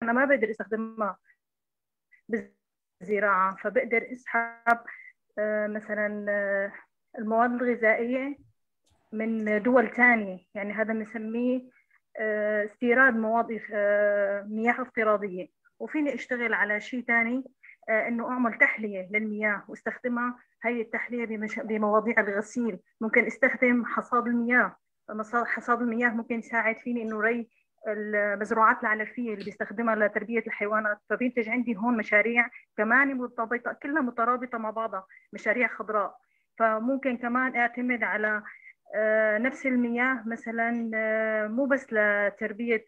انا ما بقدر استخدمها بالزراعه فبقدر اسحب آه، مثلا آه، المواد الغذائيه من دول ثانيه يعني هذا بنسميه آه، استيراد مواد مياه افتراضيه وفيني اشتغل على شيء ثاني انه اعمل تحليه للمياه واستخدمها هي التحليه بمواضيع الغسيل ممكن استخدم حصاد المياه حصاد المياه ممكن يساعد فيني انه ري المزروعات العلفيه اللي بيستخدمها لتربيه الحيوانات فبينتج عندي هون مشاريع كمان مرتبطه كلها مترابطه مع بعضها مشاريع خضراء فممكن كمان اعتمد على آه، نفس المياه مثلا آه، مو بس لتربيه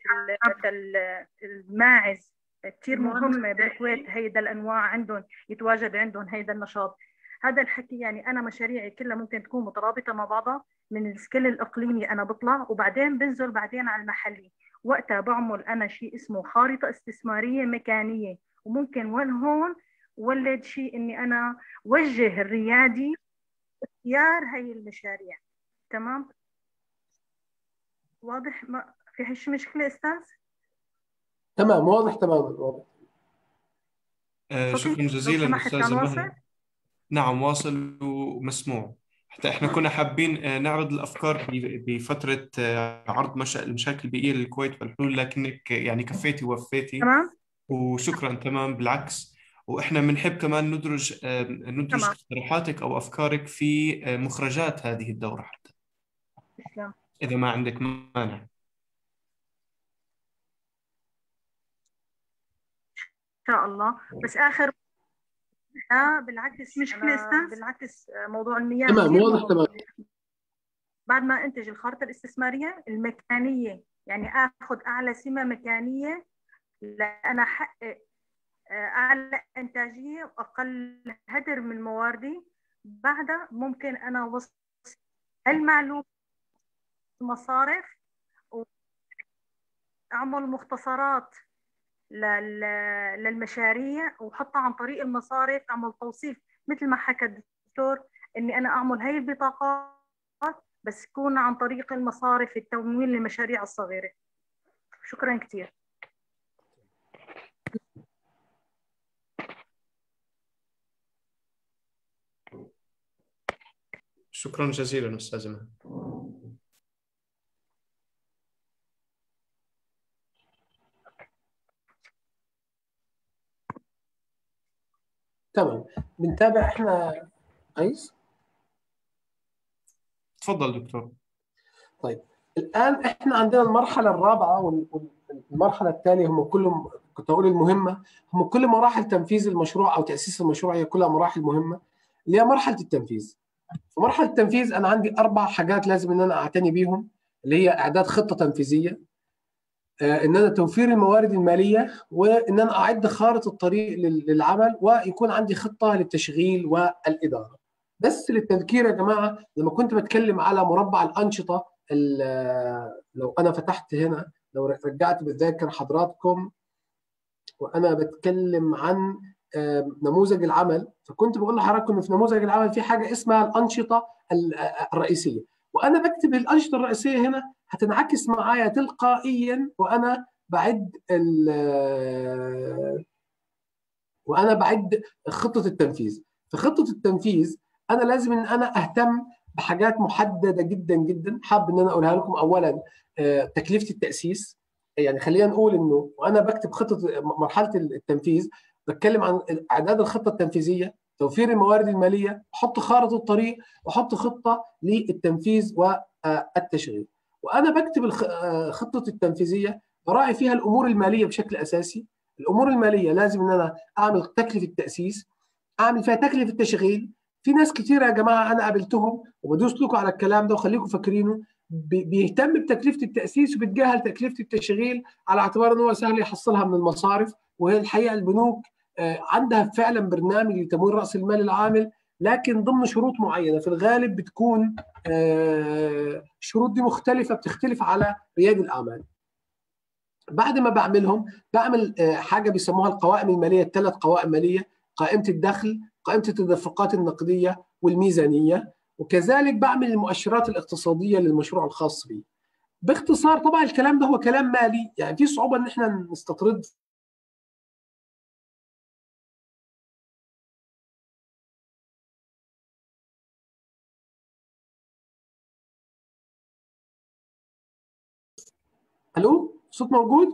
الماعز كثير مهم بالكويت هيدا الانواع عندهم يتواجد عندهم هيدا النشاط هذا الحكي يعني انا مشاريعي كلها ممكن تكون مترابطه مع بعضها من السكيل الاقليمي انا بطلع وبعدين بنزل بعدين على المحلي وقتها بعمل انا شيء اسمه خارطه استثماريه مكانيه وممكن وين هون ولد شيء اني انا وجه الريادي اختيار هي المشاريع تمام واضح ما في هيش مشكله استاذ تمام واضح تماما واضح آه شكرا جزيلا استاذ نعم واصل ومسموع حتى احنا كنا حابين آه، نعرض الافكار بفتره آه، عرض مشا... المشاكل البيئيه للكويت والحلول لكنك يعني كفيتي ووفيتي تمام وشكرا تمام بالعكس واحنا بنحب كمان ندرج آه، ندرج تمام. اقتراحاتك او افكارك في مخرجات هذه الدوره حتى تسلم اذا ما عندك مانع ان شاء الله بس اخر لا بالعكس مشكلة استاذ بالعكس موضوع المياه تمام واضح تمام بعد ما انتج الخارطة الاستثمارية المكانية يعني اخذ اعلى سمة مكانية لأنا احقق آه، اعلى انتاجية واقل هدر من مواردي بعدها ممكن انا اوصل المعلومة المصارف اعمل مختصرات للمشاريع وحطها عن طريق المصارف اعمل توصيف مثل ما حكى الدكتور اني انا اعمل هاي البطاقات بس تكون عن طريق المصارف التمويل للمشاريع الصغيره شكرا كثير شكرا جزيلا استاذ مهند تمام بنتابع احنا عايز تفضل دكتور طيب الان احنا عندنا المرحله الرابعه والمرحله الثانيه هم كلهم كنت اقول المهمه هم كل مراحل تنفيذ المشروع او تاسيس المشروع هي كلها مراحل مهمه اللي هي مرحله التنفيذ في مرحله التنفيذ انا عندي اربع حاجات لازم ان انا اعتني بيهم اللي هي اعداد خطه تنفيذيه آه، ان انا توفير الموارد الماليه وان انا اعد خارطه الطريق للعمل ويكون عندي خطه للتشغيل والاداره. بس للتذكير يا جماعه لما كنت بتكلم على مربع الانشطه لو انا فتحت هنا لو رجعت بتذاكر حضراتكم وانا بتكلم عن نموذج العمل فكنت بقول لحضراتكم ان في نموذج العمل في حاجه اسمها الانشطه الرئيسيه وانا بكتب الانشطه الرئيسيه هنا هتنعكس معايا تلقائيا وانا بعد وانا بعد خطه التنفيذ في خطه التنفيذ انا لازم ان انا اهتم بحاجات محدده جدا جدا حاب ان انا اقولها لكم اولا آه، تكلفه التاسيس يعني خلينا نقول انه وانا بكتب خطه مرحله التنفيذ بتكلم عن اعداد الخطه التنفيذيه توفير الموارد الماليه احط خارطه الطريق واحط خطه للتنفيذ والتشغيل وانا بكتب الخطه التنفيذيه براعي فيها الامور الماليه بشكل اساسي الامور الماليه لازم ان انا اعمل تكلفه تاسيس اعمل فيها تكلفه تشغيل في ناس كتير يا جماعه انا قابلتهم وبدوس لكم على الكلام ده وخليكم فاكرينه بيهتم بتكلفه التاسيس وبيتجاهل تكلفه التشغيل على اعتبار ان هو سهل يحصلها من المصارف وهي الحقيقه البنوك آه، عندها فعلا برنامج لتمويل راس المال العامل لكن ضمن شروط معينه في الغالب بتكون آه، الشروط دي مختلفه بتختلف على رياد الاعمال بعد ما بعملهم بعمل آه، حاجه بيسموها القوائم الماليه الثلاث قوائم ماليه قائمه الدخل قائمه التدفقات النقديه والميزانيه وكذلك بعمل المؤشرات الاقتصاديه للمشروع الخاص بي باختصار طبعا الكلام ده هو كلام مالي يعني في صعوبه ان احنا نستطرد الو صوت موجود؟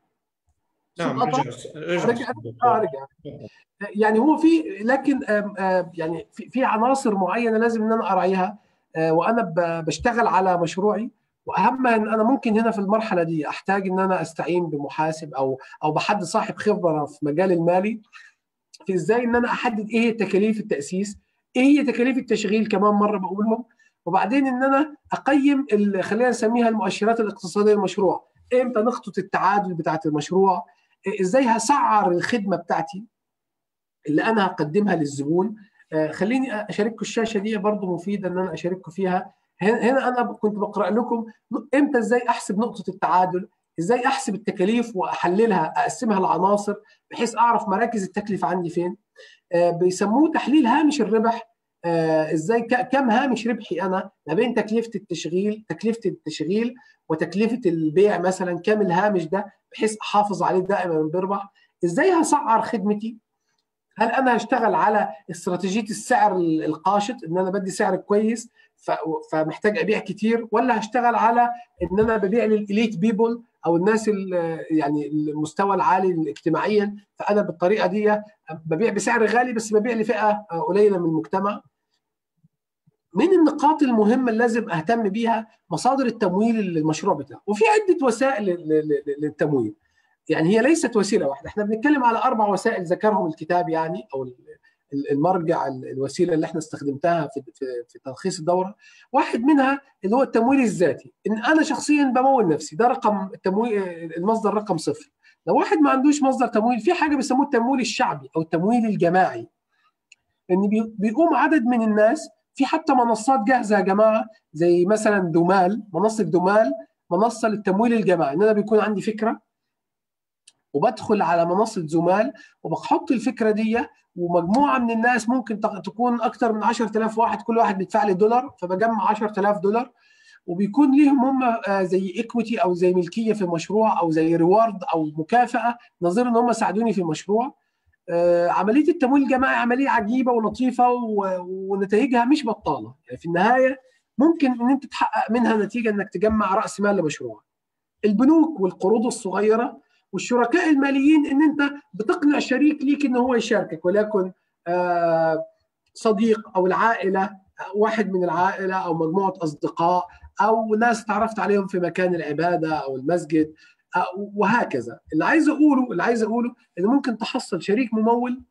نعم رجع رجع اه رجع يعني هو في لكن يعني في في عناصر معينه لازم ان انا اراعيها وانا بشتغل على مشروعي واهمها ان انا ممكن هنا في المرحله دي احتاج ان انا استعين بمحاسب او او بحد صاحب خبره في مجال المالي في ازاي ان انا احدد ايه هي تكاليف التاسيس ايه هي تكاليف التشغيل كمان مره بقولهم وبعدين ان انا اقيم خلينا نسميها المؤشرات الاقتصاديه للمشروع امتى نخطط التعادل بتاعه المشروع ازاي هسعر الخدمه بتاعتي اللي انا هقدمها للزبون خليني اشارككم الشاشه دي برضو مفيده ان انا اشارككم فيها هنا انا كنت بقرا لكم امتى ازاي احسب نقطه التعادل ازاي احسب التكاليف واحللها اقسمها لعناصر بحيث اعرف مراكز التكلفه عندي فين بيسموه تحليل هامش الربح ازاي كم هامش ربحي انا ما بين تكلفه التشغيل تكلفه التشغيل وتكلفه البيع مثلا كم الهامش ده بحيث احافظ عليه دائما بربح ازاي هسعر خدمتي هل انا هشتغل على استراتيجيه السعر القاشط ان انا بدي سعر كويس فمحتاج ابيع كتير ولا هشتغل على ان انا ببيع للاليت بيبل او الناس يعني المستوى العالي اجتماعيا فانا بالطريقه دي ببيع بسعر غالي بس ببيع لفئه قليله من المجتمع من النقاط المهمه اللي لازم اهتم بيها مصادر التمويل للمشروع بتاعه وفي عده وسائل للتمويل يعني هي ليست وسيله واحده احنا بنتكلم على اربع وسائل ذكرهم الكتاب يعني او المرجع الوسيله اللي احنا استخدمتها في في تلخيص الدوره واحد منها اللي هو التمويل الذاتي ان انا شخصيا بمول نفسي ده رقم التمويل المصدر رقم صفر لو واحد ما عندوش مصدر تمويل في حاجه بيسموه التمويل الشعبي او التمويل الجماعي ان بيقوم عدد من الناس في حتى منصات جاهزه يا جماعه زي مثلا دومال منصه دومال منصه للتمويل الجماعي ان انا بيكون عندي فكره وبدخل على منصه زمال وبحط الفكره دي ومجموعه من الناس ممكن تكون اكثر من 10000 واحد كل واحد بيدفع لي دولار فبجمع 10000 دولار وبيكون ليهم هم زي ايكويتي او زي ملكيه في المشروع او زي ريوارد او مكافاه نظير ان هم ساعدوني في المشروع عمليه التمويل الجماعي عمليه عجيبه ولطيفه ونتائجها مش بطاله يعني في النهايه ممكن ان انت تحقق منها نتيجه انك تجمع راس مال لمشروع البنوك والقروض الصغيره والشركاء الماليين ان انت بتقنع شريك ليك ان هو يشاركك وليكن صديق او العائله واحد من العائله او مجموعه اصدقاء او ناس تعرفت عليهم في مكان العباده او المسجد وهكذا اللي عايز اقوله اللي عايز اقوله ان ممكن تحصل شريك ممول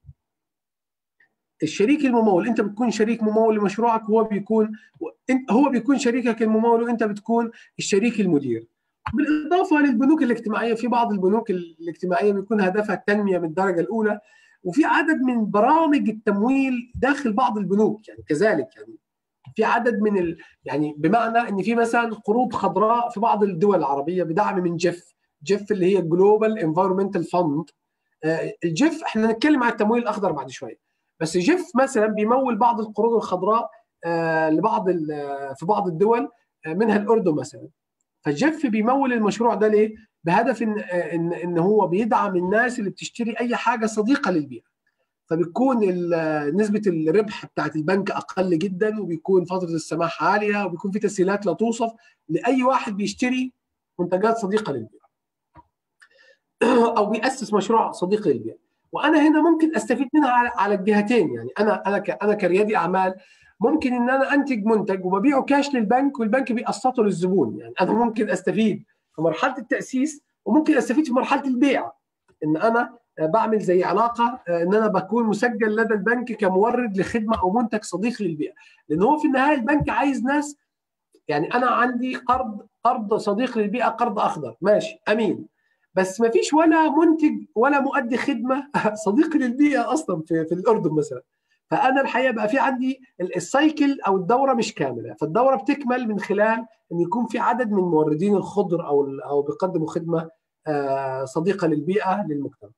الشريك الممول انت بتكون شريك ممول لمشروعك هو بيكون هو بيكون شريكك الممول وانت بتكون الشريك المدير بالاضافه للبنوك الاجتماعيه في بعض البنوك الاجتماعيه بيكون هدفها التنميه من الدرجه الاولى وفي عدد من برامج التمويل داخل بعض البنوك يعني كذلك يعني في عدد من ال... يعني بمعنى ان في مثلا قروض خضراء في بعض الدول العربيه بدعم من جيف جيف اللي هي جلوبال انفايرمنتال فند الجيف احنا هنتكلم عن التمويل الاخضر بعد شويه بس جيف مثلا بيمول بعض القروض الخضراء آه لبعض في بعض الدول آه منها الاردن مثلا فجيف بيمول المشروع ده ليه؟ بهدف ان ان ان هو بيدعم الناس اللي بتشتري اي حاجه صديقه للبيئه. فبتكون نسبه الربح بتاعت البنك اقل جدا وبيكون فتره السماح عاليه وبيكون في تسهيلات لا توصف لاي واحد بيشتري منتجات صديقه للبيئه. او بياسس مشروع صديق للبيئه. وانا هنا ممكن استفيد منها على الجهتين يعني انا انا انا كريادي اعمال ممكن ان انا انتج منتج وببيعه كاش للبنك والبنك بيقسطه للزبون يعني انا ممكن استفيد في مرحله التاسيس وممكن استفيد في مرحله البيع ان انا بعمل زي علاقه ان انا بكون مسجل لدى البنك كمورد لخدمه او منتج صديق للبيئه لان هو في النهايه البنك عايز ناس يعني انا عندي قرض قرض صديق للبيئه قرض اخضر ماشي امين بس ما فيش ولا منتج ولا مؤدي خدمه صديق للبيئه اصلا في, في الاردن مثلا فانا الحقيقه بقى في عندي السايكل او الدوره مش كامله فالدوره بتكمل من خلال ان يكون في عدد من موردين الخضر او او بيقدموا خدمه صديقه للبيئه للمجتمع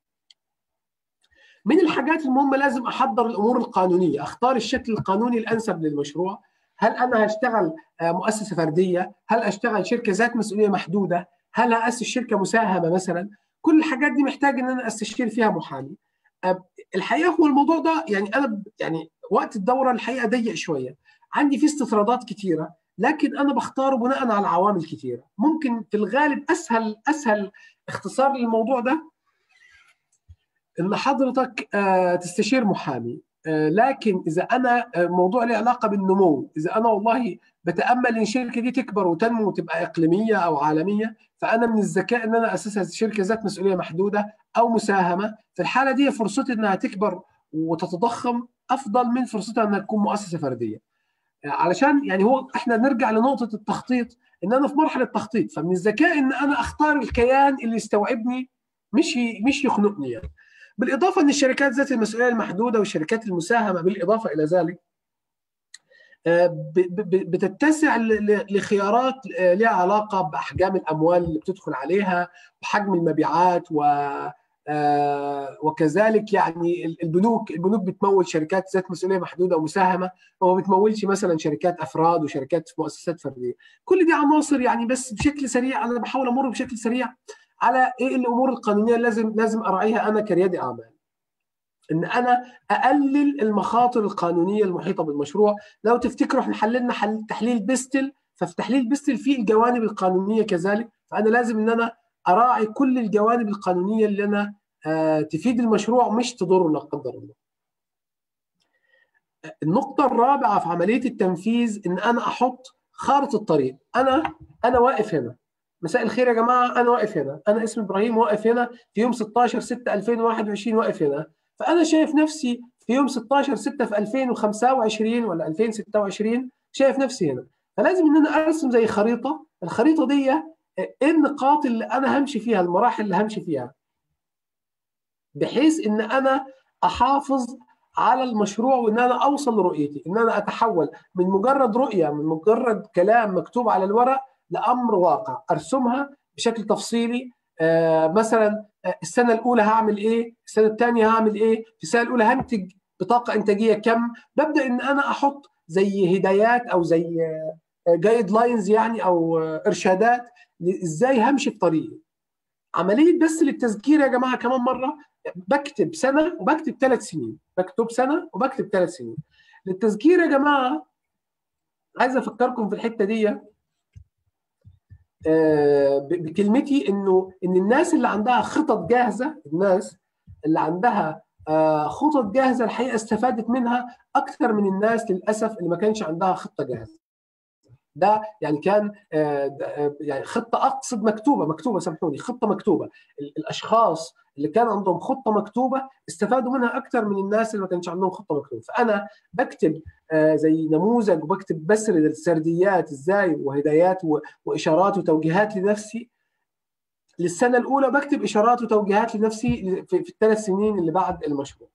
من الحاجات المهمه لازم احضر الامور القانونيه اختار الشكل القانوني الانسب للمشروع هل انا هشتغل مؤسسه فرديه هل اشتغل شركه ذات مسؤوليه محدوده هل هاسس شركه مساهمه مثلا كل الحاجات دي محتاج ان انا استشير فيها محامي الحقيقه هو الموضوع ده يعني انا يعني وقت الدوره الحقيقه ضيق شويه عندي فيه استطرادات كتيره لكن انا بختاره بناء على عوامل كثيره ممكن في الغالب اسهل اسهل اختصار للموضوع ده ان حضرتك تستشير محامي لكن اذا انا موضوع له علاقه بالنمو اذا انا والله بتامل ان الشركه دي تكبر وتنمو وتبقى اقليميه او عالميه فانا من الذكاء ان انا اسسها شركه ذات مسؤوليه محدوده او مساهمه في الحاله دي فرصتي انها تكبر وتتضخم افضل من فرصتها انها تكون مؤسسه فرديه علشان يعني هو احنا نرجع لنقطه التخطيط ان انا في مرحله تخطيط فمن الذكاء ان انا اختار الكيان اللي يستوعبني مش مش يخنقني يعني بالاضافه ان الشركات ذات المسؤوليه المحدوده والشركات المساهمه بالاضافه الى ذلك بتتسع لخيارات لها علاقه باحجام الاموال اللي بتدخل عليها وحجم المبيعات و وكذلك يعني البنوك البنوك بتمول شركات ذات مسؤوليه محدوده ومساهمه وما بتمولش مثلا شركات افراد وشركات مؤسسات فرديه كل دي عناصر يعني بس بشكل سريع انا بحاول امر بشكل سريع على ايه الامور القانونيه لازم لازم اراعيها انا كريادي اعمال ان انا اقلل المخاطر القانونيه المحيطه بالمشروع لو تفتكروا احنا حللنا حل تحليل بيستل ففي تحليل بيستل في الجوانب القانونيه كذلك فانا لازم ان انا اراعي كل الجوانب القانونيه اللي انا آه تفيد المشروع مش تضره لا قدر الله النقطة الرابعة في عملية التنفيذ إن أنا أحط خارطة الطريق، أنا أنا واقف هنا. مساء الخير يا جماعة أنا واقف هنا، أنا اسمي إبراهيم واقف هنا في يوم 16 6 2021 واقف هنا، فانا شايف نفسي في يوم 16 6 في 2025 ولا 2026 شايف نفسي هنا فلازم ان انا ارسم زي خريطه الخريطه دي ايه النقاط اللي انا همشي فيها المراحل اللي همشي فيها بحيث ان انا احافظ على المشروع وان انا اوصل لرؤيتي ان انا اتحول من مجرد رؤيه من مجرد كلام مكتوب على الورق لامر واقع ارسمها بشكل تفصيلي آه مثلا السنه الاولى هعمل ايه السنه الثانيه هعمل ايه في السنه الاولى هنتج بطاقه انتاجيه كم ببدا ان انا احط زي هدايات او زي جايد لاينز يعني او ارشادات ازاي همشي في طريقي عمليه بس للتذكير يا جماعه كمان مره بكتب سنه وبكتب ثلاث سنين بكتب سنه وبكتب ثلاث سنين للتذكير يا جماعه عايز افكركم في الحته دي بكلمتي انه ان الناس اللي عندها خطط جاهزه الناس اللي عندها خطط جاهزه الحقيقه استفادت منها اكثر من الناس للاسف اللي ما كانش عندها خطه جاهزه ده يعني كان يعني خطه اقصد مكتوبه مكتوبه سامحوني خطه مكتوبه الاشخاص اللي كان عندهم خطه مكتوبه استفادوا منها اكثر من الناس اللي ما كانش عندهم خطه مكتوبه فانا بكتب زي نموذج وبكتب بسرد السرديات ازاي وهدايات واشارات وتوجيهات لنفسي للسنه الاولى بكتب اشارات وتوجيهات لنفسي في الثلاث سنين اللي بعد المشروع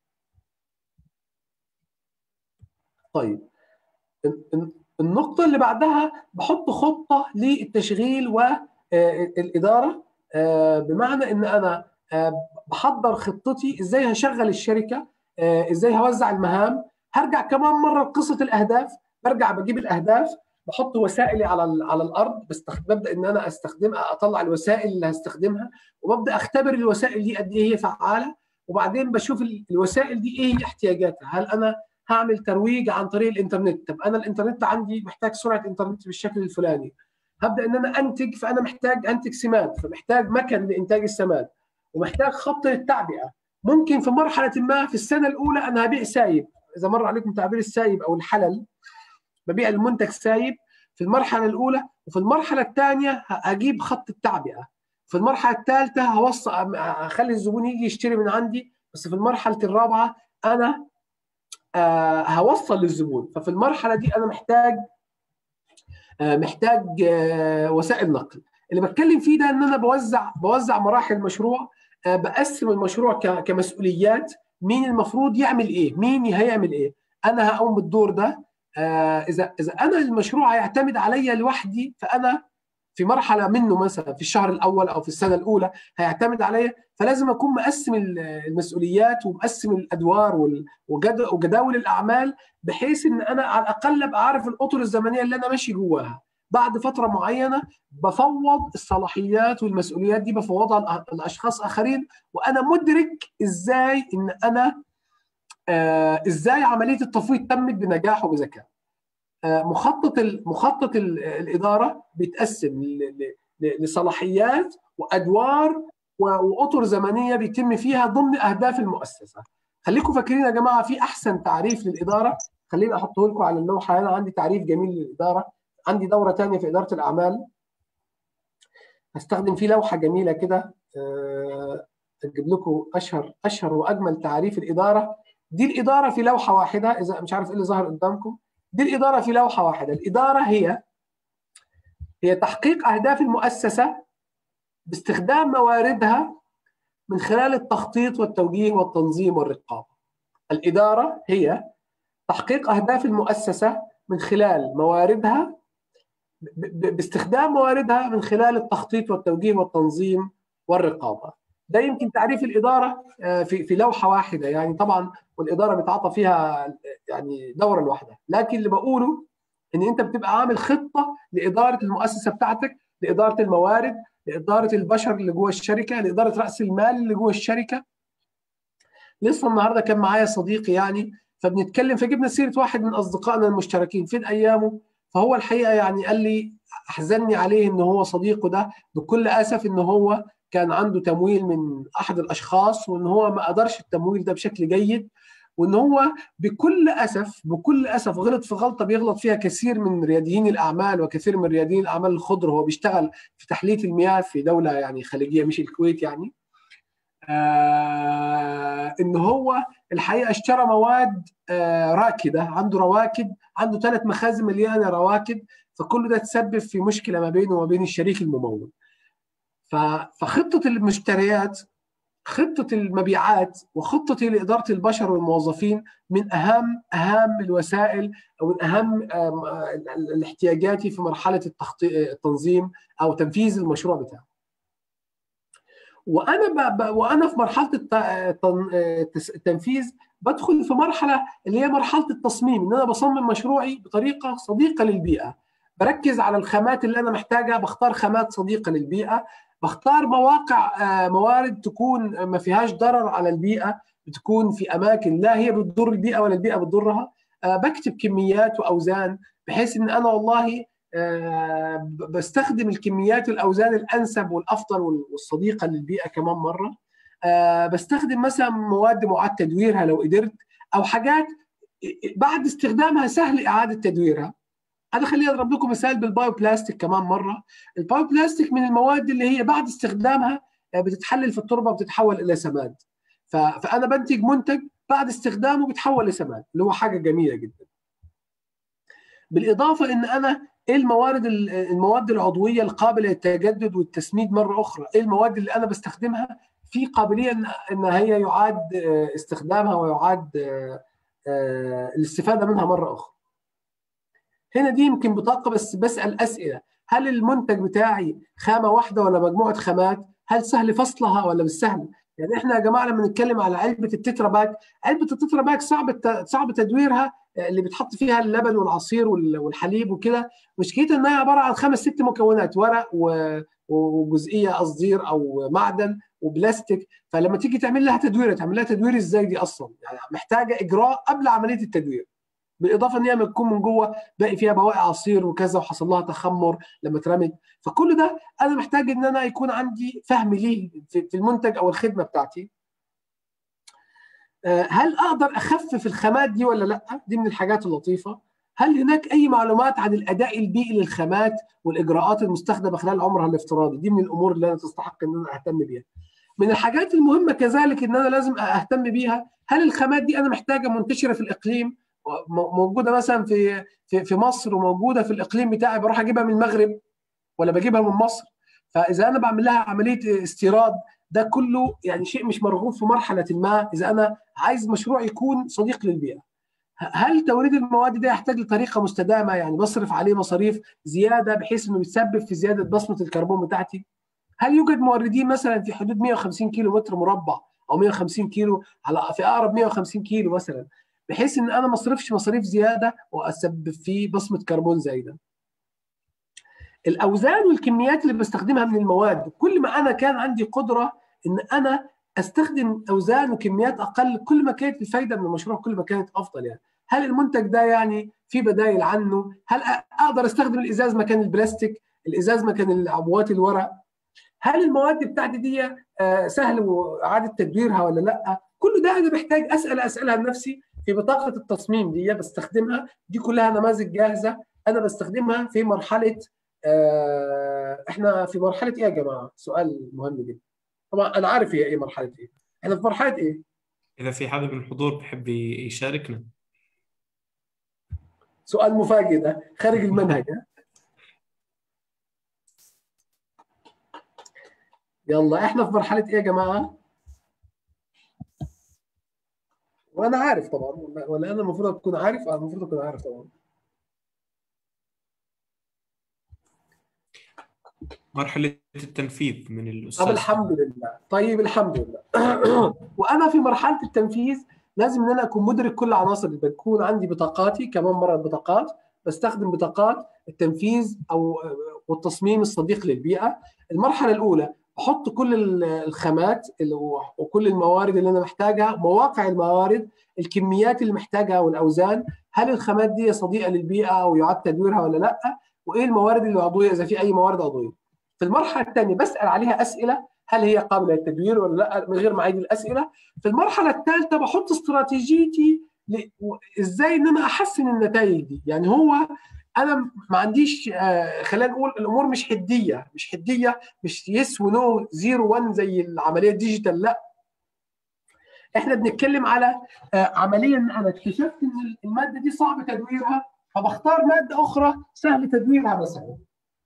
طيب النقطة اللي بعدها بحط خطة للتشغيل والإدارة بمعنى إن أنا بحضر خطتي إزاي هشغل الشركة إزاي هوزع المهام هرجع كمان مرة لقصة الأهداف برجع بجيب الأهداف بحط وسائلي على على الارض ببدا ان انا استخدمها اطلع الوسائل اللي هستخدمها وببدا اختبر الوسائل دي قد ايه هي فعاله وبعدين بشوف الوسائل دي ايه هي احتياجاتها هل انا هعمل ترويج عن طريق الانترنت طب انا الانترنت عندي محتاج سرعه انترنت بالشكل الفلاني هبدا ان انا انتج فانا محتاج انتج سماد فمحتاج مكن لانتاج السماد ومحتاج خط للتعبئه ممكن في مرحله ما في السنه الاولى انا هبيع سايب اذا مر عليكم تعبير السايب او الحلل ببيع المنتج سايب في المرحله الاولى وفي المرحله الثانيه هجيب خط التعبئه في المرحله الثالثه هوصل اخلي الزبون يجي يشتري من عندي بس في المرحله الرابعه انا آه هوصل للزبون ففي المرحله دي انا محتاج آه محتاج آه وسائل نقل اللي بتكلم فيه ده ان انا بوزع بوزع مراحل المشروع بقسم المشروع كمسؤوليات مين المفروض يعمل ايه مين هيعمل ايه انا هقوم بالدور ده اذا اذا انا المشروع هيعتمد عليا لوحدي فانا في مرحله منه مثلا في الشهر الاول او في السنه الاولى هيعتمد عليا فلازم اكون مقسم المسؤوليات ومقسم الادوار وجداول الاعمال بحيث ان انا على الاقل ابقى عارف الاطر الزمنيه اللي انا ماشي جواها بعد فتره معينه بفوض الصلاحيات والمسؤوليات دي بفوضها لاشخاص اخرين وانا مدرك ازاي ان انا آه ازاي عمليه التفويض تمت بنجاح وبذكاء مخطط مخطط الاداره بيتقسم لصلاحيات وادوار واطر زمنيه بيتم فيها ضمن اهداف المؤسسه خليكم فاكرين يا جماعه في احسن تعريف للاداره خليني احطه لكم على اللوحه انا عندي تعريف جميل للاداره عندي دوره ثانيه في اداره الاعمال هستخدم فيه لوحه جميله كده اجيب لكم اشهر اشهر واجمل تعريف الاداره دي الاداره في لوحه واحده اذا مش عارف ايه اللي ظهر قدامكم دي الاداره في لوحه واحده الاداره هي هي تحقيق اهداف المؤسسه باستخدام مواردها من خلال التخطيط والتوجيه والتنظيم والرقابه الاداره هي تحقيق اهداف المؤسسه من خلال مواردها باستخدام مواردها من خلال التخطيط والتوجيه والتنظيم والرقابه ده يمكن تعريف الاداره في في لوحه واحده يعني طبعا والاداره بيتعاطى فيها يعني دوره لوحدها لكن اللي بقوله ان انت بتبقى عامل خطه لاداره المؤسسه بتاعتك لاداره الموارد لاداره البشر اللي جوه الشركه لاداره راس المال اللي جوه الشركه لسه النهارده كان معايا صديقي يعني فبنتكلم فجبنا سيره واحد من اصدقائنا المشتركين فين ايامه فهو الحقيقه يعني قال لي احزنني عليه ان هو صديقه ده بكل اسف ان هو كان عنده تمويل من احد الاشخاص وان هو ما قدرش التمويل ده بشكل جيد وان هو بكل اسف بكل اسف غلط في غلطه بيغلط فيها كثير من رياديين الاعمال وكثير من رياديين الاعمال الخضر هو بيشتغل في تحليه المياه في دوله يعني خليجيه مش الكويت يعني آه ان هو الحقيقه اشترى مواد آه راكده عنده رواكد عنده ثلاث مخازن مليانه رواكد فكل ده تسبب في مشكله ما بينه وما بين الشريك الممول فخطه المشتريات خطه المبيعات وخطه لاداره البشر والموظفين من اهم اهم الوسائل او من اهم الاحتياجات في مرحله التنظيم او تنفيذ المشروع بتاعه. وانا ب... ب... وانا في مرحله التنفيذ بدخل في مرحله اللي هي مرحله التصميم ان انا بصمم مشروعي بطريقه صديقه للبيئه بركز على الخامات اللي انا محتاجها بختار خامات صديقه للبيئه بختار مواقع موارد تكون ما فيهاش ضرر على البيئه بتكون في اماكن لا هي بتضر البيئه ولا البيئه بتضرها بكتب كميات واوزان بحيث ان انا والله بستخدم الكميات والاوزان الانسب والافضل والصديقه للبيئه كمان مره بستخدم مثلا مواد معاد تدويرها لو قدرت او حاجات بعد استخدامها سهل اعاده تدويرها انا خليني اضرب لكم مثال بالبايو بلاستيك كمان مره البايو بلاستيك من المواد اللي هي بعد استخدامها بتتحلل في التربه وبتتحول الى سماد فانا بنتج منتج بعد استخدامه بيتحول لسماد اللي هو حاجه جميله جدا بالاضافه ان انا ايه الموارد المواد العضويه القابله للتجدد والتسميد مره اخرى ايه المواد اللي انا بستخدمها في قابليه ان هي يعاد استخدامها ويعاد الاستفاده منها مره اخرى هنا دي يمكن بطاقه بس بسال اسئله هل المنتج بتاعي خامه واحده ولا مجموعه خامات هل سهل فصلها ولا مش سهل يعني احنا يا جماعه لما نتكلم على علبه التترا باك علبه التترا باك صعب صعب تدويرها اللي بتحط فيها اللبن والعصير والحليب وكده مشكلتها انها عباره عن خمس ست مكونات ورق وجزئيه قصدير او معدن وبلاستيك فلما تيجي تعمل لها تدوير تعمل لها تدوير ازاي دي اصلا يعني محتاجه اجراء قبل عمليه التدوير بالاضافه ان هي بتكون من جوه باقي فيها بواقي عصير وكذا وحصل لها تخمر لما اترمت فكل ده انا محتاج ان انا يكون عندي فهم ليه في المنتج او الخدمه بتاعتي هل اقدر اخفف الخامات دي ولا لا دي من الحاجات اللطيفه هل هناك اي معلومات عن الاداء البيئي للخامات والاجراءات المستخدمه خلال عمرها الافتراضي دي من الامور اللي انا تستحق ان انا اهتم بيها من الحاجات المهمه كذلك ان انا لازم اهتم بيها هل الخامات دي انا محتاجه منتشره في الاقليم موجوده مثلا في في في مصر وموجوده في الاقليم بتاعي بروح اجيبها من المغرب ولا بجيبها من مصر فاذا انا بعمل لها عمليه استيراد ده كله يعني شيء مش مرغوب في مرحله ما اذا انا عايز مشروع يكون صديق للبيئه هل توريد المواد ده يحتاج لطريقه مستدامه يعني بصرف عليه مصاريف زياده بحيث انه يتسبب في زياده بصمه الكربون بتاعتي هل يوجد موردين مثلا في حدود 150 كيلو متر مربع او 150 كيلو على في اقرب 150 كيلو مثلا بحيث ان انا ما اصرفش مصاريف زياده واسبب في بصمه كربون زايده. الاوزان والكميات اللي بستخدمها من المواد كل ما انا كان عندي قدره ان انا استخدم اوزان وكميات اقل كل ما كانت الفايده من المشروع كل ما كانت افضل يعني هل المنتج ده يعني في بدائل عنه هل اقدر استخدم الازاز مكان البلاستيك الازاز مكان العبوات الورق هل المواد بتاعتي دي سهل اعاده تدويرها ولا لا كل ده انا محتاج اسال اسالها لنفسي في بطاقه التصميم دي بستخدمها دي كلها نماذج جاهزه انا بستخدمها في مرحله احنا في مرحله ايه يا جماعه سؤال مهم جدا طبعا انا عارف هي ايه مرحله ايه احنا في مرحله ايه اذا في حدا من الحضور بحب يشاركنا سؤال مفاجئ ده خارج المنهج يلا احنا في مرحله ايه يا جماعه وانا عارف طبعا ولا انا المفروض اكون عارف انا المفروض اكون عارف طبعا مرحلة التنفيذ من الأستاذ طب الحمد لله طيب الحمد لله وأنا في مرحلة التنفيذ لازم إن أنا أكون مدرك كل عناصر اللي بتكون عندي بطاقاتي كمان مرة البطاقات بستخدم بطاقات التنفيذ أو والتصميم الصديق للبيئة المرحلة الأولى أحط كل الخامات وكل الموارد اللي أنا محتاجها مواقع الموارد الكميات اللي محتاجها والأوزان هل الخامات دي صديقة للبيئة أو يعاد تدويرها ولا لأ وإيه الموارد اللي عضوية إذا في أي موارد عضوية في المرحله الثانيه بسال عليها اسئله هل هي قابله للتدوير ولا لا من غير ما اعيد الاسئله في المرحله الثالثه بحط استراتيجيتي ل... ازاي ان انا احسن النتائج دي يعني هو انا ما عنديش آه خلينا نقول الامور مش حديه مش حديه مش يس ونو زيرو 1 زي العمليه الديجيتال لا احنا بنتكلم على آه عمليا انا اكتشفت ان الماده دي صعب تدويرها فبختار ماده اخرى سهل تدويرها مثلا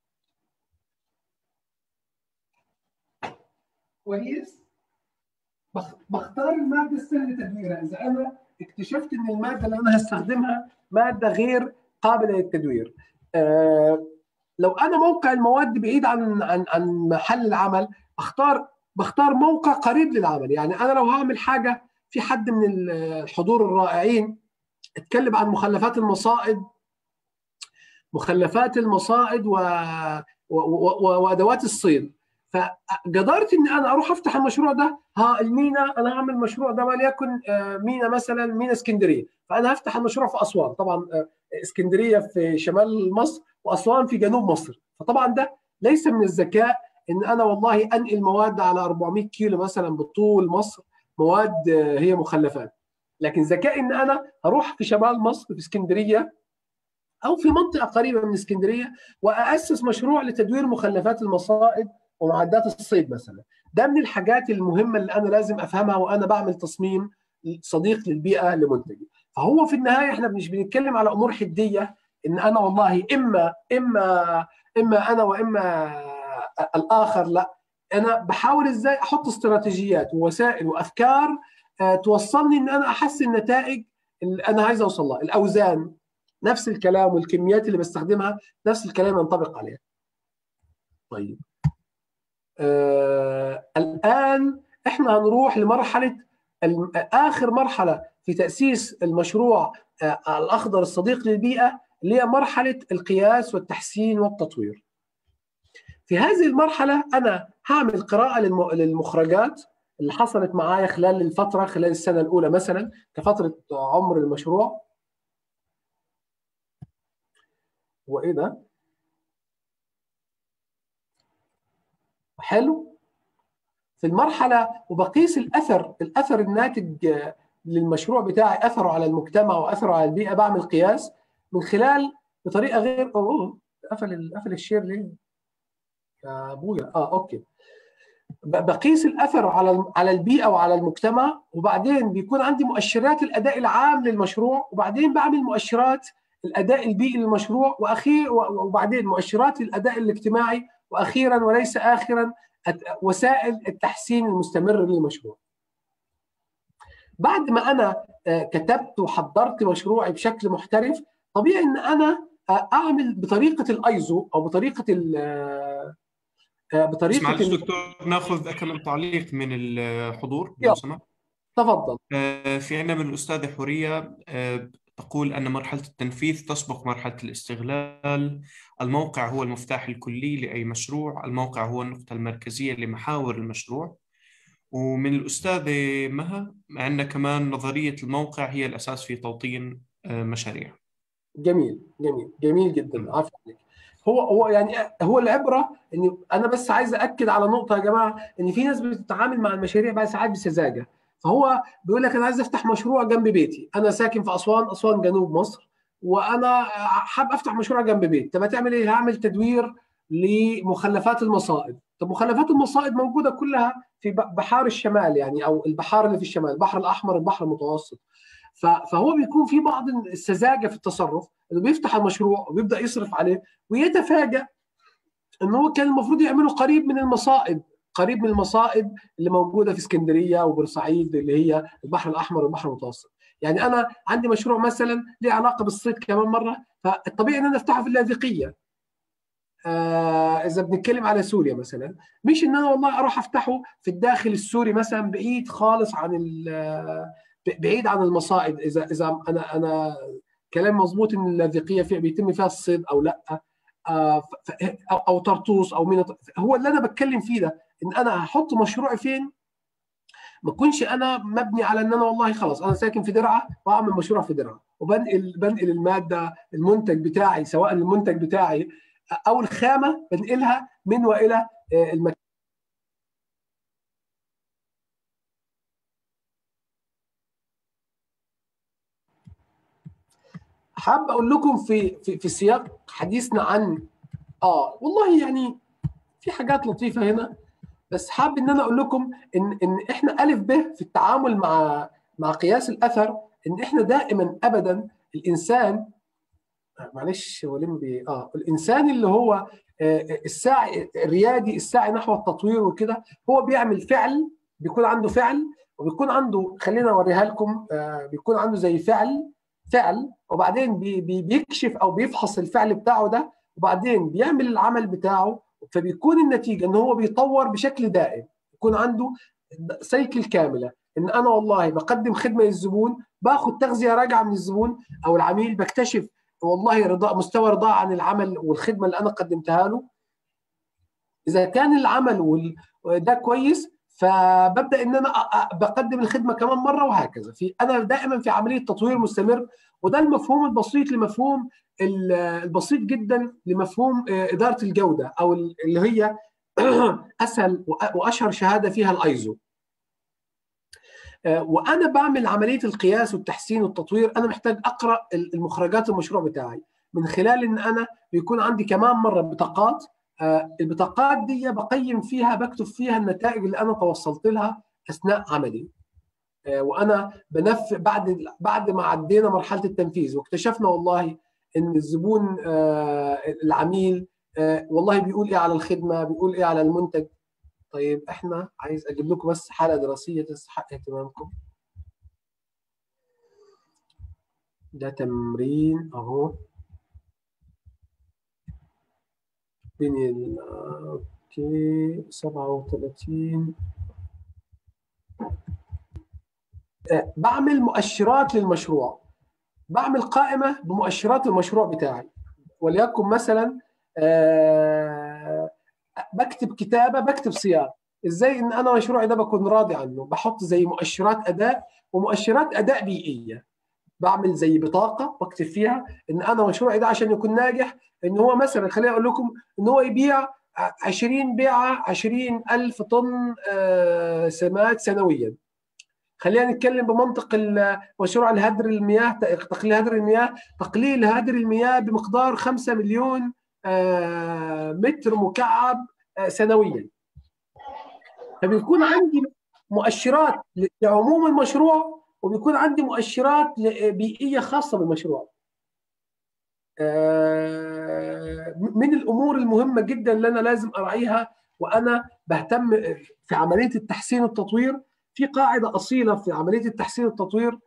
كويس بختار الماده السهل تدويرها اذا انا اكتشفت ان الماده اللي انا هستخدمها ماده غير قابله للتدوير آه لو انا موقع المواد بعيد عن عن عن محل العمل اختار بختار موقع قريب للعمل يعني انا لو هعمل حاجه في حد من الحضور الرائعين اتكلم عن مخلفات المصائد مخلفات المصائد و... و... و... وادوات الصيد فقدرت ان انا اروح افتح المشروع ده ها المينا انا هعمل المشروع ده وليكن مينا مثلا مينا اسكندريه فانا هفتح المشروع في اسوان طبعا اسكندريه في شمال مصر واسوان في جنوب مصر فطبعا ده ليس من الذكاء ان انا والله انقل مواد على 400 كيلو مثلا بطول مصر مواد هي مخلفات لكن ذكاء ان انا هروح في شمال مصر في اسكندريه او في منطقه قريبه من اسكندريه واسس مشروع لتدوير مخلفات المصائد ومعدات الصيد مثلا ده من الحاجات المهمه اللي انا لازم افهمها وانا بعمل تصميم صديق للبيئه لمنتجي فهو في النهايه احنا مش بنتكلم على امور حديه ان انا والله اما اما اما انا واما الاخر لا انا بحاول ازاي احط استراتيجيات ووسائل وافكار توصلني ان انا احسن نتائج اللي انا عايز اوصل لها الاوزان نفس الكلام والكميات اللي بستخدمها نفس الكلام ينطبق عليها طيب آه الان احنا هنروح لمرحله اخر مرحله في تاسيس المشروع آه الاخضر الصديق للبيئه اللي هي مرحله القياس والتحسين والتطوير. في هذه المرحله انا هعمل قراءه للمخرجات اللي حصلت معايا خلال الفتره خلال السنه الاولى مثلا كفتره عمر المشروع. وايه ده؟ حلو في المرحله وبقيس الاثر الاثر الناتج للمشروع بتاعي اثره على المجتمع واثره على البيئه بعمل قياس من خلال بطريقه غير اوه قفل قفل الشير ليه؟ يا ابويا اه اوكي بقيس الاثر على على البيئه وعلى المجتمع وبعدين بيكون عندي مؤشرات الاداء العام للمشروع وبعدين بعمل مؤشرات الاداء البيئي للمشروع واخير وبعدين مؤشرات الاداء الاجتماعي واخيرا وليس اخرا وسائل التحسين المستمر للمشروع. بعد ما انا كتبت وحضرت مشروعي بشكل محترف طبيعي ان انا اعمل بطريقه الايزو او بطريقه بطريقه معلش دكتور ناخذ كم تعليق من الحضور لو سمحت تفضل في عندنا من الاستاذه حوريه تقول أن مرحلة التنفيذ تسبق مرحلة الاستغلال الموقع هو المفتاح الكلي لأي مشروع الموقع هو النقطة المركزية لمحاور المشروع ومن الأستاذة مها عندنا كمان نظرية الموقع هي الأساس في توطين مشاريع جميل جميل جميل جدا عارف عليك هو هو يعني هو العبره ان انا بس عايز اكد على نقطه يا جماعه ان في ناس بتتعامل مع المشاريع بقى ساعات بسذاجه فهو بيقول لك انا عايز افتح مشروع جنب بيتي انا ساكن في اسوان اسوان جنوب مصر وانا حابب افتح مشروع جنب بيتي طب هتعمل ايه هعمل تدوير لمخلفات المصائد طب مخلفات المصائد موجوده كلها في بحار الشمال يعني او البحار اللي في الشمال البحر الاحمر البحر المتوسط فهو بيكون في بعض السذاجه في التصرف انه بيفتح المشروع وبيبدا يصرف عليه ويتفاجأ انه هو كان المفروض يعمله قريب من المصائد قريب من المصائد اللي موجوده في اسكندريه وبورسعيد اللي هي البحر الاحمر والبحر المتوسط يعني انا عندي مشروع مثلا له علاقه بالصيد كمان مره فالطبيعي ان انا افتحه في اللاذقيه آه اذا بنتكلم على سوريا مثلا مش ان انا والله اروح افتحه في الداخل السوري مثلا بعيد خالص عن بعيد عن المصائد اذا اذا انا انا كلام مظبوط ان اللاذقيه فيها بيتم فيها الصيد او لا آه او او طرطوس او مين هو اللي انا بتكلم فيه ده ان انا هحط مشروعي فين ما اكونش انا مبني على ان انا والله خلاص انا ساكن في درعا واعمل مشروع في درعا وبنقل بنقل الماده المنتج بتاعي سواء المنتج بتاعي او الخامه بنقلها من والى المكان حاب اقول لكم في في في سياق حديثنا عن اه والله يعني في حاجات لطيفه هنا بس حاب ان انا اقول لكم ان ان احنا الف ب في التعامل مع مع قياس الاثر ان احنا دائما ابدا الانسان معلش ولم بي اه الانسان اللي هو الساعي الريادي الساعي نحو التطوير وكده هو بيعمل فعل بيكون عنده فعل وبيكون عنده خلينا اوريها لكم آه بيكون عنده زي فعل فعل وبعدين بي بي بيكشف او بيفحص الفعل بتاعه ده وبعدين بيعمل العمل بتاعه فبيكون النتيجه ان هو بيطور بشكل دائم يكون عنده سيكل كامله ان انا والله بقدم خدمه للزبون باخذ تغذيه راجعه من الزبون او العميل بكتشف والله رضا مستوى رضاه عن العمل والخدمه اللي انا قدمتها له اذا كان العمل وال... ده كويس فببدا ان انا بقدم الخدمه كمان مره وهكذا في انا دائما في عمليه تطوير مستمر وده المفهوم البسيط لمفهوم البسيط جدا لمفهوم اداره الجوده او اللي هي اسهل واشهر شهاده فيها الايزو وانا بعمل عمليه القياس والتحسين والتطوير انا محتاج اقرا المخرجات المشروع بتاعي من خلال ان انا بيكون عندي كمان مره بطاقات البطاقات دي بقيم فيها بكتب فيها النتائج اللي انا توصلت لها اثناء عملي وانا بنف بعد بعد ما عدينا مرحله التنفيذ واكتشفنا والله ان الزبون العميل والله بيقول ايه على الخدمه بيقول ايه على المنتج طيب احنا عايز اجيب لكم بس حاله دراسيه تستحق اهتمامكم ده تمرين اهو بين ال اوكي 37 أه بعمل مؤشرات للمشروع بعمل قائمه بمؤشرات المشروع بتاعي وليكن مثلا أه بكتب كتابه بكتب صياغه ازاي ان انا مشروعي ده بكون راضي عنه بحط زي مؤشرات اداء ومؤشرات اداء بيئيه بعمل زي بطاقه بكتب فيها ان انا مشروعي ده عشان يكون ناجح ان هو مثلا خليني اقول لكم ان هو يبيع 20 بيعه 20000 طن سماد سنويا خلينا نتكلم بمنطق مشروع الهدر المياه تقليل هدر المياه تقليل هدر المياه بمقدار 5 مليون متر مكعب سنويا فبيكون عندي مؤشرات لعموم المشروع وبيكون عندي مؤشرات بيئيه خاصه بالمشروع من الامور المهمه جدا اللي انا لازم اراعيها وانا بهتم في عمليه التحسين والتطوير في قاعده اصيله في عمليه التحسين والتطوير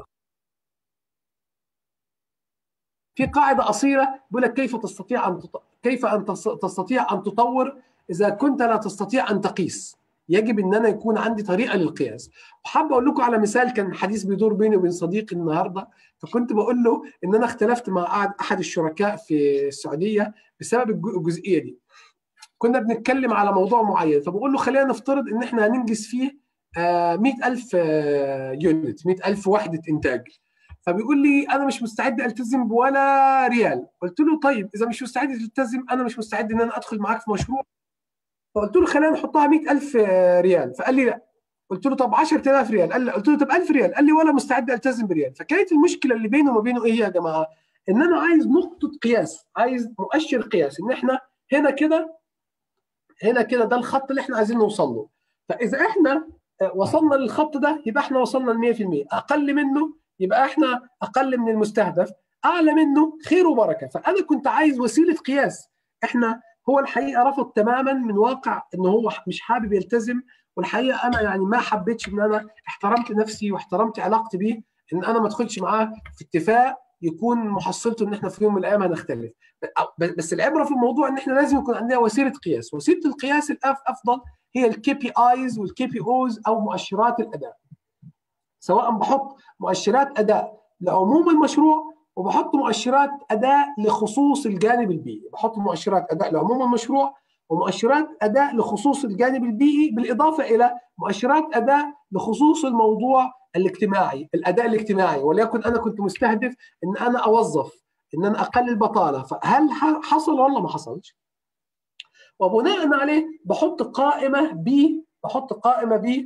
في قاعده اصيله بيقول لك كيف تستطيع ان كيف ان تستطيع ان تطور اذا كنت لا تستطيع ان تقيس يجب ان انا يكون عندي طريقه للقياس وحابب اقول لكم على مثال كان حديث بيدور بيني وبين صديقي النهارده فكنت بقول له ان انا اختلفت مع احد الشركاء في السعوديه بسبب الجزئيه دي كنا بنتكلم على موضوع معين فبقول له خلينا نفترض ان احنا هننجز فيه 100000 يونت 100000 وحده انتاج فبيقول لي انا مش مستعد التزم بولا ريال قلت له طيب اذا مش مستعد تلتزم انا مش مستعد ان انا ادخل معاك في مشروع فقلت له خلينا نحطها 100000 ريال فقال لي لا قلت له طب 10000 ريال قال لي قلت له طب 1000 ريال قال لي ولا مستعد التزم بريال فكانت المشكله اللي بينه وما بينه ايه يا جماعه ان انا عايز نقطه قياس عايز مؤشر قياس ان احنا هنا كده هنا كده ده الخط اللي احنا عايزين نوصل له فاذا احنا وصلنا للخط ده يبقى احنا وصلنا ل 100% اقل منه يبقى احنا اقل من المستهدف اعلى منه خير وبركه فانا كنت عايز وسيله قياس احنا هو الحقيقه رفض تماما من واقع ان هو مش حابب يلتزم والحقيقه انا يعني ما حبيتش ان انا احترمت نفسي واحترمت علاقتي بيه ان انا ما ادخلش معاه في اتفاق يكون محصلته ان احنا في يوم من الايام هنختلف بس العبره في الموضوع ان احنا لازم يكون عندنا وسيله قياس وسيله القياس الافضل هي الكي بي ايز والكي بي اوز او مؤشرات الاداء سواء بحط مؤشرات اداء لعموم المشروع وبحط مؤشرات اداء لخصوص الجانب البيئي بحط مؤشرات اداء لعموم المشروع ومؤشرات اداء لخصوص الجانب البيئي بالاضافه الى مؤشرات اداء لخصوص الموضوع الاجتماعي الاداء الاجتماعي وليكن انا كنت مستهدف ان انا اوظف ان انا اقلل بطاله فهل حصل ولا ما حصلش وبناء عليه بحط قائمه ب بحط قائمه ب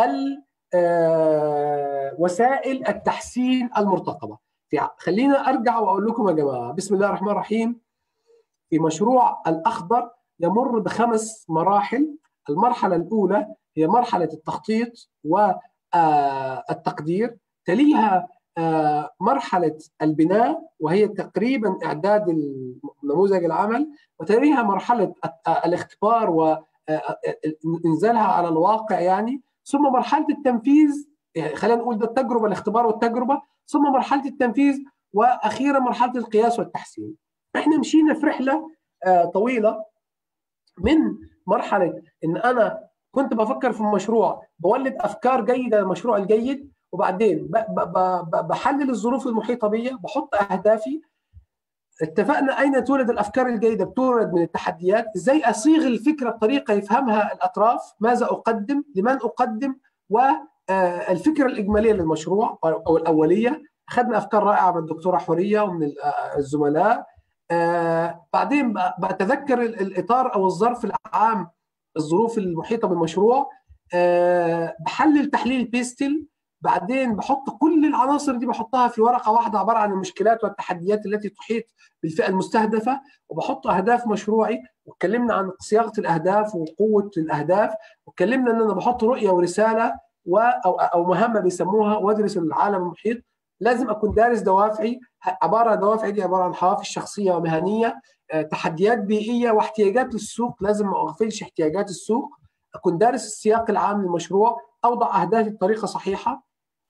وسائل التحسين المرتقبه خلينا ارجع واقول لكم يا جماعه بسم الله الرحمن الرحيم في مشروع الاخضر يمر بخمس مراحل المرحله الاولى هي مرحله التخطيط والتقدير تليها مرحله البناء وهي تقريبا اعداد نموذج العمل وتليها مرحله الاختبار وانزالها على الواقع يعني ثم مرحله التنفيذ يعني خلينا نقول ده التجربه الاختبار والتجربه ثم مرحله التنفيذ واخيرا مرحله القياس والتحسين. احنا مشينا في رحله طويله من مرحله ان انا كنت بفكر في المشروع بولد افكار جيده للمشروع الجيد وبعدين بحلل الظروف المحيطه بي بحط اهدافي اتفقنا اين تولد الافكار الجيده بتولد من التحديات ازاي اصيغ الفكره بطريقه يفهمها الاطراف ماذا اقدم لمن اقدم والفكره الاجماليه للمشروع او الاوليه اخذنا افكار رائعه من الدكتوره حوريه ومن الزملاء آه بعدين بتذكر الاطار او الظرف العام الظروف المحيطه بالمشروع آه بحلل تحليل بيستل بعدين بحط كل العناصر دي بحطها في ورقه واحده عباره عن المشكلات والتحديات التي تحيط بالفئه المستهدفه وبحط اهداف مشروعي واتكلمنا عن صياغه الاهداف وقوه الاهداف واتكلمنا ان انا بحط رؤيه ورساله و او او مهمه بيسموها وادرس العالم المحيط لازم اكون دارس دوافعي عباره دوافعي دي عباره عن حوافز شخصيه ومهنيه تحديات بيئيه واحتياجات للسوق لازم ما اغفلش احتياجات السوق اكون دارس السياق العام للمشروع اوضع اهدافي بطريقه صحيحه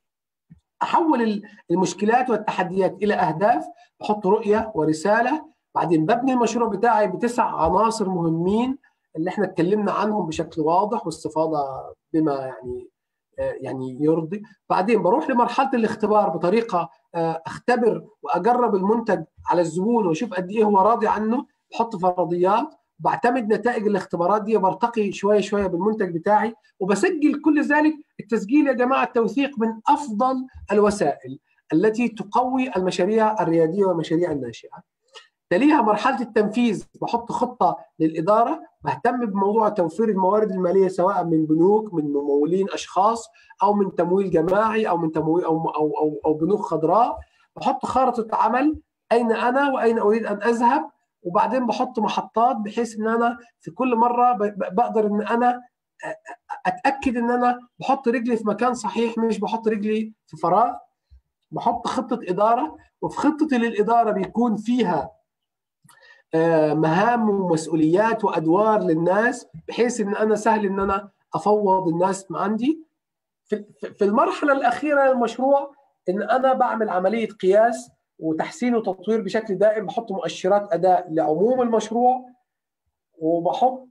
احول المشكلات والتحديات الى اهداف بحط رؤيه ورساله بعدين ببني المشروع بتاعي بتسع عناصر مهمين اللي احنا اتكلمنا عنهم بشكل واضح واستفاضه بما يعني يعني يرضي بعدين بروح لمرحله الاختبار بطريقه اختبر واجرب المنتج على الزبون واشوف قد ايه هو راضي عنه بحط فرضيات بعتمد نتائج الاختبارات دي برتقي شويه شويه بالمنتج بتاعي وبسجل كل ذلك التسجيل يا جماعه التوثيق من افضل الوسائل التي تقوي المشاريع الرياديه والمشاريع الناشئه. تليها مرحله التنفيذ بحط خطه للاداره بهتم بموضوع توفير الموارد الماليه سواء من بنوك من ممولين اشخاص او من تمويل جماعي او من تمويل او او او, أو بنوك خضراء بحط خارطه عمل اين انا واين اريد ان اذهب وبعدين بحط محطات بحيث ان انا في كل مره بقدر ان انا اتاكد ان انا بحط رجلي في مكان صحيح مش بحط رجلي في فراغ بحط خطه اداره وفي خطتي للاداره بيكون فيها مهام ومسؤوليات وادوار للناس بحيث ان انا سهل ان انا افوض الناس عندي في المرحله الاخيره للمشروع ان انا بعمل عمليه قياس وتحسين وتطوير بشكل دائم بحط مؤشرات اداء لعموم المشروع وبحط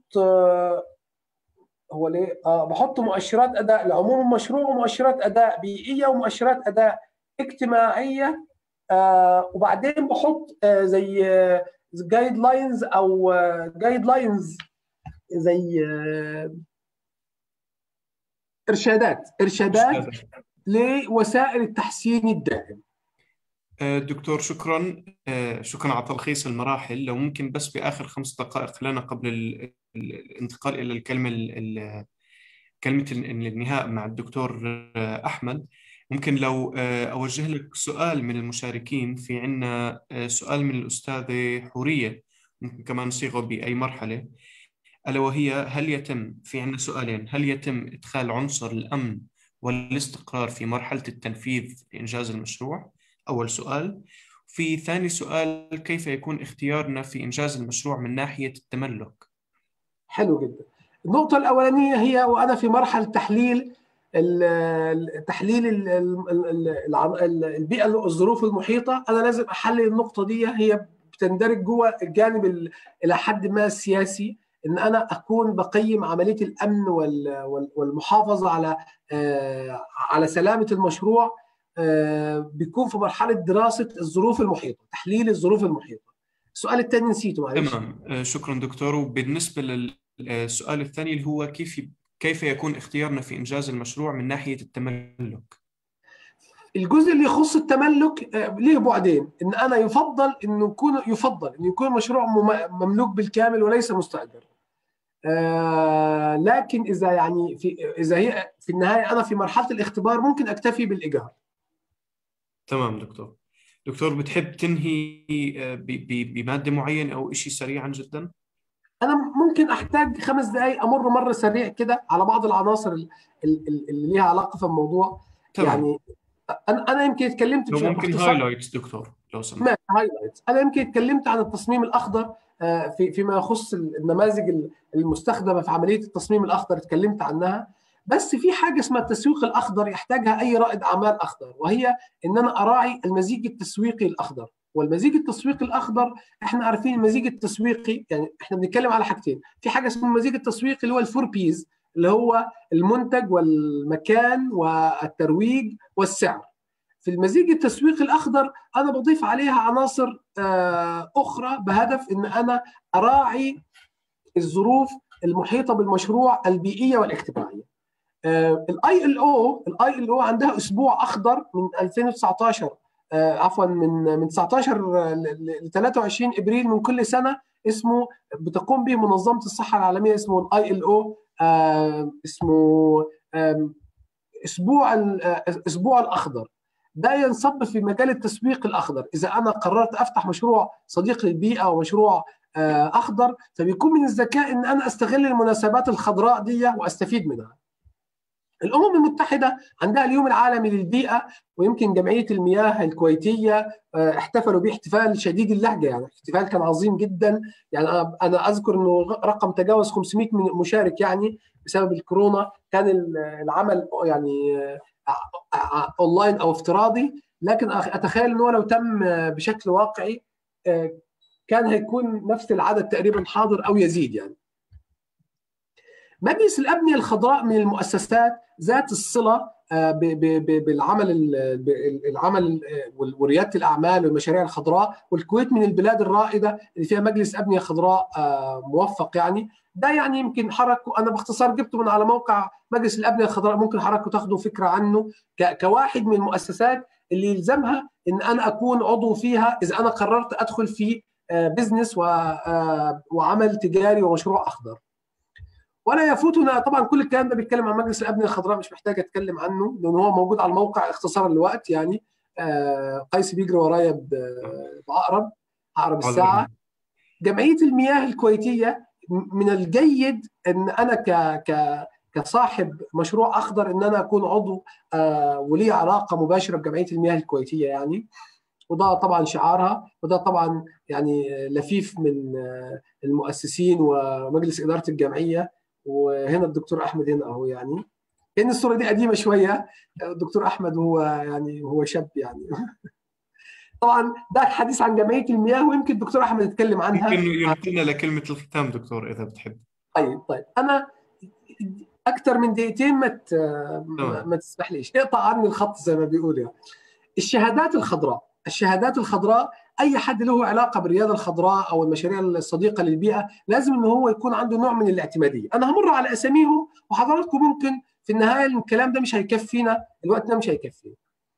هو ليه آه بحط مؤشرات اداء لعموم المشروع ومؤشرات اداء بيئيه ومؤشرات اداء اجتماعيه آه وبعدين بحط آه زي جايد لاينز او جايد لاينز زي ارشادات ارشادات لوسائل التحسين الدائم دكتور شكرا شكرا على تلخيص المراحل لو ممكن بس بآخر خمس دقائق لنا قبل الانتقال إلى الكلمة كلمة النهاء مع الدكتور أحمد ممكن لو أوجه لك سؤال من المشاركين في عنا سؤال من الأستاذة حورية ممكن كمان نصيغه بأي مرحلة ألا وهي هل يتم في عنا سؤالين هل يتم إدخال عنصر الأمن والاستقرار في مرحلة التنفيذ لإنجاز المشروع أول سؤال في ثاني سؤال كيف يكون اختيارنا في إنجاز المشروع من ناحية التملك حلو جدا النقطة الأولانية هي وأنا في مرحلة تحليل تحليل البيئة الظروف المحيطة أنا لازم أحلل النقطة دي هي بتندرج جوه الجانب إلى حد ما السياسي ان انا اكون بقيم عمليه الامن والمحافظه على على سلامه المشروع بيكون في مرحله دراسه الظروف المحيطه تحليل الظروف المحيطه السؤال الثاني نسيته معلش تمام شكرا دكتور وبالنسبه للسؤال الثاني اللي هو كيف كيف يكون اختيارنا في انجاز المشروع من ناحيه التملك الجزء اللي يخص التملك ليه بعدين ان انا يفضل انه يكون يفضل انه يكون مشروع مملوك بالكامل وليس مستاجر آه لكن اذا يعني في اذا هي في النهايه انا في مرحله الاختبار ممكن اكتفي بالايجار تمام دكتور دكتور بتحب تنهي بماده معينه او شيء سريعا جدا انا ممكن احتاج خمس دقائق امر مره سريع كده على بعض العناصر اللي ليها علاقه في الموضوع تمام. يعني انا انا يمكن اتكلمت لو ممكن هايلايتس دكتور لو سمحت هايلايتس انا يمكن اتكلمت عن التصميم الاخضر في فيما يخص النماذج المستخدمه في عمليه التصميم الاخضر اتكلمت عنها بس في حاجه اسمها التسويق الاخضر يحتاجها اي رائد اعمال اخضر وهي ان انا اراعي المزيج التسويقي الاخضر والمزيج التسويقي الاخضر احنا عارفين المزيج التسويقي يعني احنا بنتكلم على حاجتين في حاجه اسمها المزيج التسويقي اللي هو الفور بيز اللي هو المنتج والمكان والترويج والسعر في المزيج التسويقي الاخضر انا بضيف عليها عناصر اخرى بهدف ان انا اراعي الظروف المحيطه بالمشروع البيئيه والاجتماعيه الاي ال او الاي ال او عندها اسبوع اخضر من 2019 عفوا من من 19 ل 23 ابريل من كل سنه اسمه بتقوم به منظمه الصحه العالميه اسمه الاي ال او اسمه اسبوع الاسبوع الاخضر ده ينصب في مجال التسويق الاخضر اذا انا قررت افتح مشروع صديق للبيئه ومشروع اخضر فبيكون من الذكاء ان انا استغل المناسبات الخضراء دي واستفيد منها الامم المتحده عندها اليوم العالمي للبيئه ويمكن جمعيه المياه الكويتيه احتفلوا به احتفال شديد اللهجه يعني احتفال كان عظيم جدا يعني انا اذكر انه رقم تجاوز 500 مشارك يعني بسبب الكورونا كان العمل يعني اونلاين او افتراضي لكن اتخيل انه لو تم بشكل واقعي كان هيكون نفس العدد تقريبا حاضر او يزيد يعني مجلس الابنيه الخضراء من المؤسسات ذات الصله بالعمل العمل ورياده الاعمال والمشاريع الخضراء والكويت من البلاد الرائده اللي فيها مجلس ابنيه خضراء موفق يعني ده يعني يمكن حركه انا باختصار جبته من على موقع مجلس الابنيه الخضراء ممكن حضراتكم تاخدوا فكره عنه كواحد من المؤسسات اللي يلزمها ان انا اكون عضو فيها اذا انا قررت ادخل في بزنس وعمل تجاري ومشروع اخضر. ولا يفوتنا طبعا كل الكلام ده بيتكلم عن مجلس الابنيه الخضراء مش محتاج اتكلم عنه لان هو موجود على الموقع اختصارا للوقت يعني قيس بيجري ورايا بعقرب عقرب الساعه جمعيه المياه الكويتيه من الجيد ان انا ك ك كصاحب مشروع اخضر ان انا اكون عضو آه ولي علاقه مباشره بجمعيه المياه الكويتيه يعني وده طبعا شعارها وده طبعا يعني لفيف من المؤسسين ومجلس اداره الجمعيه وهنا الدكتور احمد هنا اهو يعني كان الصوره دي قديمه شويه الدكتور احمد هو يعني هو شاب يعني طبعا ده حديث عن جمعيه المياه ويمكن الدكتور احمد يتكلم عنها يمكن ينقلنا لكلمه الختام دكتور اذا بتحب طيب طيب انا اكثر من دقيقتين ما ما تسمحليش اقطع عني الخط زي ما بيقول يعني الشهادات الخضراء الشهادات الخضراء اي حد له علاقه بالرياده الخضراء او المشاريع الصديقه للبيئه لازم ان هو يكون عنده نوع من الاعتماديه انا همر على اساميهم وحضراتكم ممكن في النهايه الكلام ده مش هيكفينا الوقت ده مش هيكفينا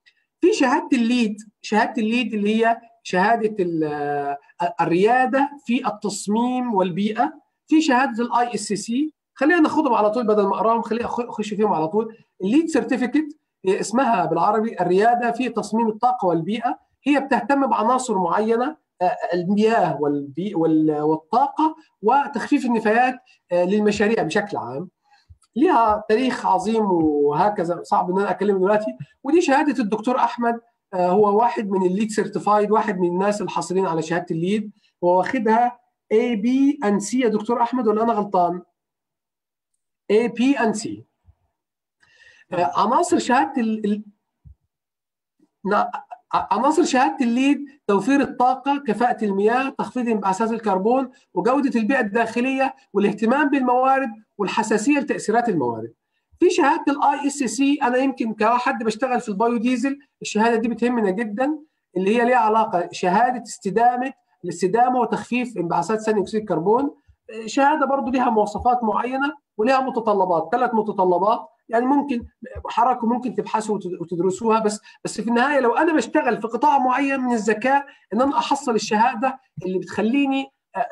في شهاده الليد شهاده الليد اللي هي شهاده الرياده في التصميم والبيئه في شهاده الاي اس سي خلينا ناخدهم على طول بدل ما اقراهم خلينا اخش فيهم على طول الليد سيرتيفيكت اسمها بالعربي الرياده في تصميم الطاقه والبيئه هي بتهتم بعناصر معينه المياه والطاقه وتخفيف النفايات للمشاريع بشكل عام لها تاريخ عظيم وهكذا صعب ان انا اكلمه دلوقتي ودي شهاده الدكتور احمد هو واحد من الليد سيرتيفايد واحد من الناس الحاصلين على شهاده الليد هو واخدها اي بي ان سي يا دكتور احمد ولا انا غلطان؟ اي بي ان سي عناصر شهاده ال... عناصر شهاده الليد توفير الطاقه، كفاءه المياه، تخفيض انبعاثات الكربون، وجوده البيئه الداخليه، والاهتمام بالموارد، والحساسيه لتاثيرات الموارد. في شهاده الاي اس سي انا يمكن كواحد بشتغل في البايو ديزل الشهاده دي بتهمنا جدا اللي هي ليها علاقه شهاده استدامه الاستدامه وتخفيف انبعاثات ثاني اكسيد الكربون شهاده برضو لها مواصفات معينه ولها متطلبات ثلاث متطلبات يعني ممكن حضراتكم ممكن تبحثوا وتدرسوها بس بس في النهايه لو انا بشتغل في قطاع معين من الذكاء ان انا احصل الشهاده اللي بتخليني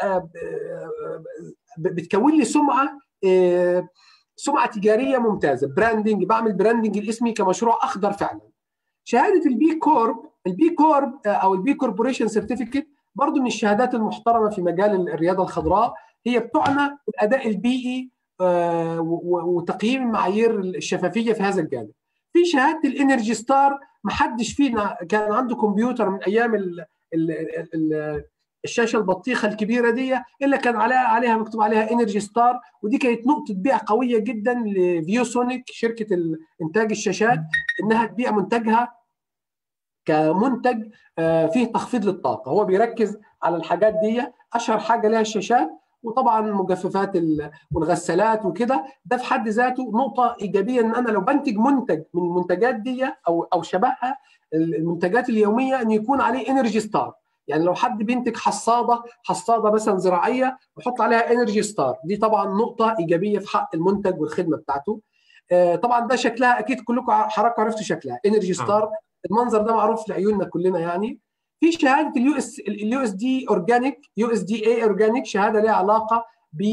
بتكون لي سمعه سمعه تجاريه ممتازه براندنج بعمل براندنج الاسمي كمشروع اخضر فعلا شهاده البي كورب البي كورب او البي كوربوريشن سيرتيفيكت برضه من الشهادات المحترمه في مجال الرياضه الخضراء هي بتعنى بالاداء البيئي وتقييم المعايير الشفافيه في هذا الجانب. في شهاده الانرجي ستار ما حدش فينا كان عنده كمبيوتر من ايام ال ال ال الشاشه البطيخه الكبيره دي الا كان عليها عليها مكتوب عليها انرجي ستار ودي كانت نقطه بيع قويه جدا لفيوسونيك شركه انتاج الشاشات انها تبيع منتجها كمنتج فيه تخفيض للطاقه هو بيركز على الحاجات دي اشهر حاجه لها الشاشات وطبعا المجففات والغسالات وكده ده في حد ذاته نقطه ايجابيه ان انا لو بنتج منتج من المنتجات دي او او شبهها المنتجات اليوميه ان يكون عليه انرجي ستار يعني لو حد بينتج حصاده حصاده مثلا زراعيه ويحط عليها انرجي ستار دي طبعا نقطه ايجابيه في حق المنتج والخدمه بتاعته طبعا ده شكلها اكيد كلكم حضراتكم عرفتوا شكلها انرجي ستار المنظر ده معروف لعيوننا كلنا يعني في شهاده اليو اس اليو اس دي اورجانيك يو اس دي اي اورجانيك شهاده لها علاقه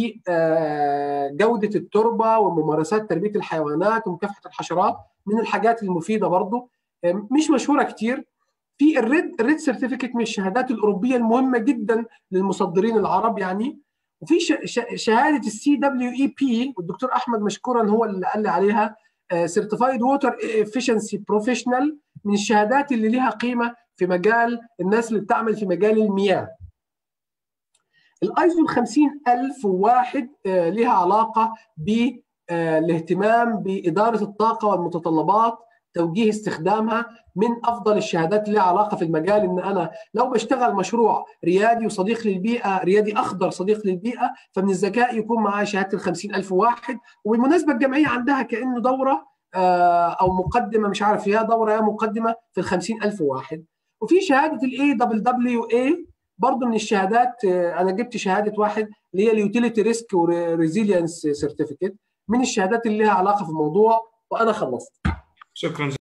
بجوده التربه وممارسات تربيه الحيوانات ومكافحه الحشرات من الحاجات المفيده برضو مش مشهوره كتير في الريد الريد سيرتيفيكت من الشهادات الاوروبيه المهمه جدا للمصدرين العرب يعني وفي شهاده السي دبليو اي بي والدكتور احمد مشكورا هو اللي قال لي عليها سيرتيفايد ووتر افشنسي بروفيشنال من الشهادات اللي لها قيمه في مجال الناس اللي بتعمل في مجال المياه الايزو 50001 لها علاقه بالاهتمام باداره الطاقه والمتطلبات توجيه استخدامها من افضل الشهادات اللي لها علاقه في المجال ان انا لو بشتغل مشروع ريادي وصديق للبيئه ريادي اخضر صديق للبيئه فمن الذكاء يكون معاه شهاده ال 50000 واحد وبالمناسبه الجمعيه عندها كانه دوره او مقدمه مش عارف يا دوره يا مقدمه في ال 50000 واحد وفي شهاده الاي دبليو دبليو اي برضه من الشهادات انا جبت شهاده واحد اللي هي اليوتيليتي ريسك وريزيلينس سيرتيفيكت من الشهادات اللي لها علاقه في الموضوع وانا خلصت شكرا